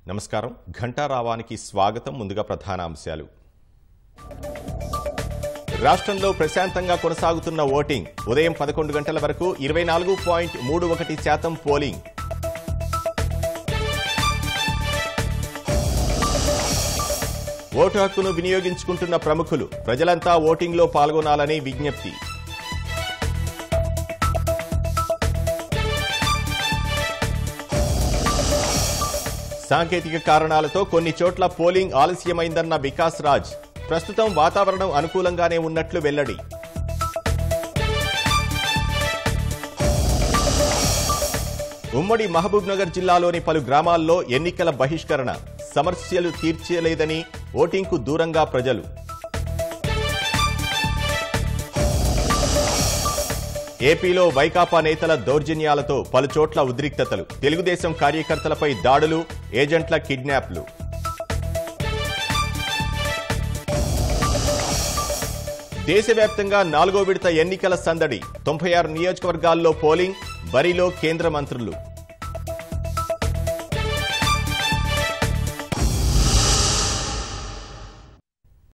నమస్కారం ఘంటారావానికి స్వాగతం ముందుగా ప్రధాన అంశాలు రాష్ట్రంలో ప్రశాంతంగా కొనసాగుతున్న ఓటింగ్ ఉదయం పదకొండు గంటల వరకు ఇరవై నాలుగు పాయింట్ మూడు ఒకటి శాతం పోలింగ్ ఓటు హక్కును వినియోగించుకుంటున్న ప్రముఖులు ప్రజలంతా ఓటింగ్లో పాల్గొనాలని విజ్ఞప్తి సాంకేతిక కారణాలతో కొన్ని చోట్ల పోలింగ్ ఆలస్యమైందన్న వికాస్ రాజ్ ప్రస్తుతం వాతావరణం అనుకూలంగానే ఉన్నట్లు వెల్లడి ఉమ్మడి మహబూబ్నగర్ జిల్లాలోని పలు గ్రామాల్లో ఎన్నికల బహిష్కరణ సమస్యలు తీర్చలేదని ఓటింగ్కు దూరంగా ప్రజలు ఏపీలో వైకాపా నేతల దౌర్జన్యాలతో పలుచోట్ల ఉద్రిక్తతలు తెలుగుదేశం కార్యకర్తలపై దాడులు ఏజెంట్ల కిడ్నాప్లు దేశవ్యాప్తంగా నాలుగో విడత ఎన్నికల సందడి తొంభై ఆరు నియోజకవర్గాల్లో పోలింగ్ బరిలో కేంద్ర మంత్రులు